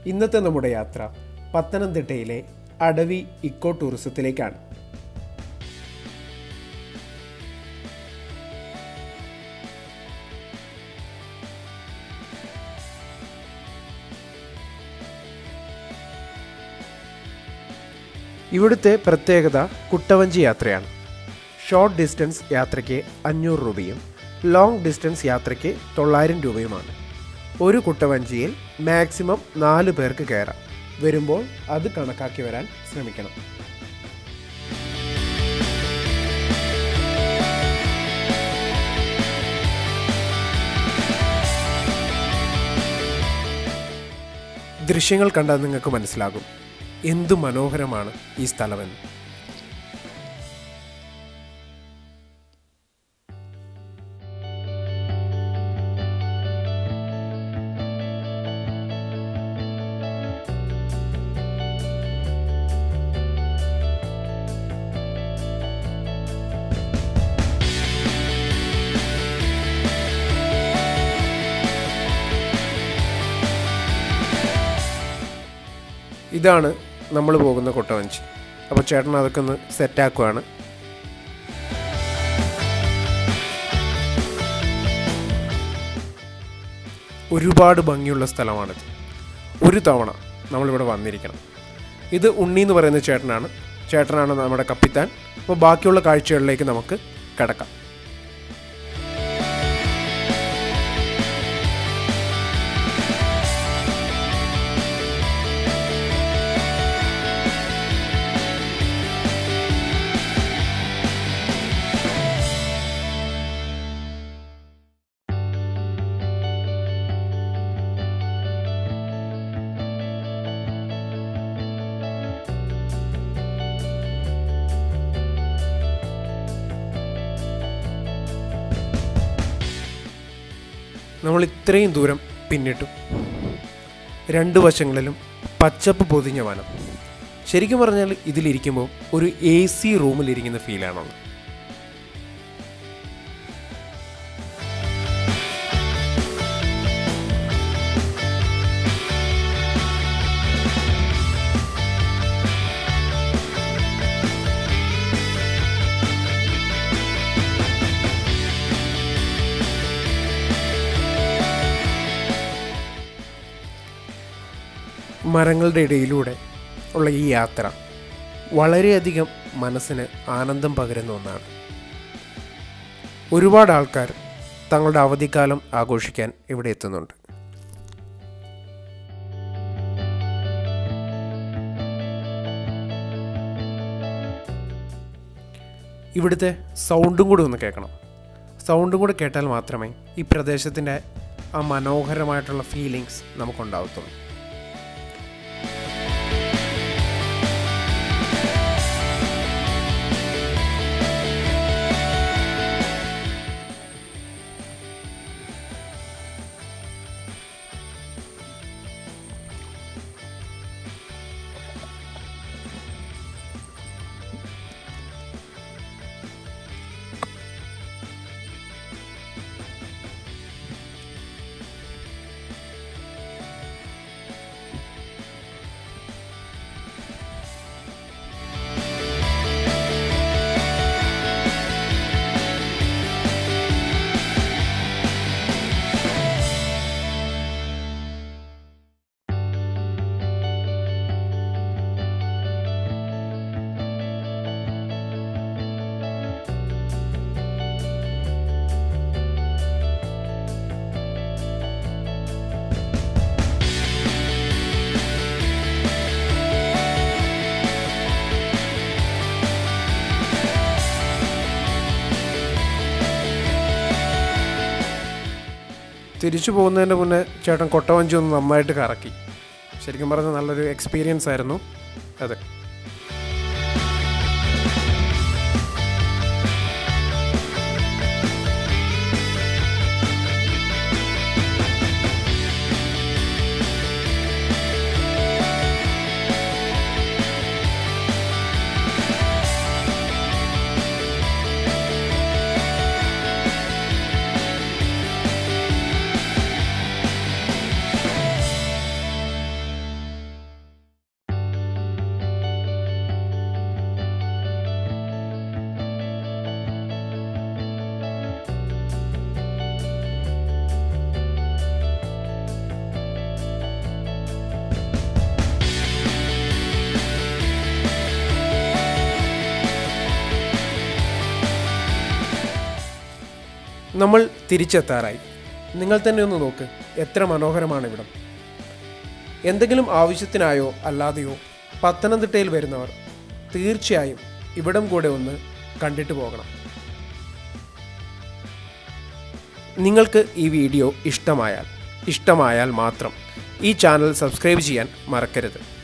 ഇന്നത്തെ നമ്മുടെ യാത്ര പത്തനംതിട്ടയിലെ അടവി ഇക്കോ ടൂറിസത്തിലേക്കാണ് ഇവിടുത്തെ പ്രത്യേകത കുട്ടവഞ്ചി യാത്രയാണ് ഷോർട്ട് ഡിസ്റ്റൻസ് യാത്രയ്ക്ക് അഞ്ഞൂറ് രൂപയും ലോങ് ഡിസ്റ്റൻസ് യാത്രയ്ക്ക് തൊള്ളായിരം രൂപയുമാണ് ഒരു കുട്ടവഞ്ചിയിൽ മാക്സിമം നാല് പേർക്ക് കയറാം വരുമ്പോൾ അത് കണക്കാക്കി വരാൻ ശ്രമിക്കണം ദൃശ്യങ്ങൾ കണ്ടാൽ നിങ്ങൾക്ക് മനസ്സിലാകും എന്തു മനോഹരമാണ് ഈ സ്ഥലമെന്ന് ഇതാണ് നമ്മൾ പോകുന്ന കൊട്ടവഞ്ചി അപ്പോൾ ചേട്ടൻ അതൊക്കെ ഒന്ന് സെറ്റാക്കുവാണ് ഒരുപാട് ഭംഗിയുള്ള സ്ഥലമാണിത് ഒരു തവണ നമ്മളിവിടെ വന്നിരിക്കണം ഇത് ഉണ്ണി എന്ന് പറയുന്ന ചേട്ടനാണ് ചേട്ടനാണ് നമ്മുടെ കപ്പിത്താൻ അപ്പോൾ ബാക്കിയുള്ള കാഴ്ചകളിലേക്ക് നമുക്ക് കിടക്കാം നമ്മൾ ഇത്രയും ദൂരം പിന്നിട്ടു രണ്ട് വശങ്ങളിലും പച്ചപ്പ് പൊതിഞ്ഞ വനം ശരിക്കും പറഞ്ഞാൽ ഇതിലിരിക്കുമ്പോൾ ഒരു എ സി റൂമിലിരിക്കുന്ന ഫീലാണുള്ളത് മരങ്ങളുടെ ഇടയിലൂടെ ഉള്ള ഈ യാത്ര വളരെയധികം മനസ്സിന് ആനന്ദം പകരുന്ന ഒന്നാണ് ഒരുപാട് ആൾക്കാർ തങ്ങളുടെ അവധിക്കാലം ആഘോഷിക്കാൻ ഇവിടെ എത്തുന്നുണ്ട് ഇവിടുത്തെ സൗണ്ടും കൂടി ഒന്ന് കേൾക്കണം സൗണ്ടും കൂടി കേട്ടാൽ മാത്രമേ ഈ പ്രദേശത്തിൻ്റെ ആ മനോഹരമായിട്ടുള്ള ഫീലിങ്സ് നമുക്കുണ്ടാവത്തുള്ളൂ തിരിച്ചു പോകുന്നതിൻ്റെ മുന്നേ ചേട്ടൻ കൊട്ടവഞ്ചി ഒന്ന് നന്നായിട്ട് കറക്കി ശരിക്കും പറഞ്ഞാൽ നല്ലൊരു എക്സ്പീരിയൻസ് ആയിരുന്നു അതെ നമ്മൾ തിരിച്ചെത്താറായി നിങ്ങൾ തന്നെ ഒന്ന് നോക്ക് എത്ര മനോഹരമാണ് ഇവിടം എന്തെങ്കിലും ആവശ്യത്തിനായോ അല്ലാതെയോ പത്തനംതിട്ടയിൽ വരുന്നവർ തീർച്ചയായും ഇവിടം കൂടെ ഒന്ന് കണ്ടിട്ട് പോകണം നിങ്ങൾക്ക് ഈ വീഡിയോ ഇഷ്ടമായാൽ ഇഷ്ടമായാൽ മാത്രം ഈ ചാനൽ സബ്സ്ക്രൈബ് ചെയ്യാൻ മറക്കരുത്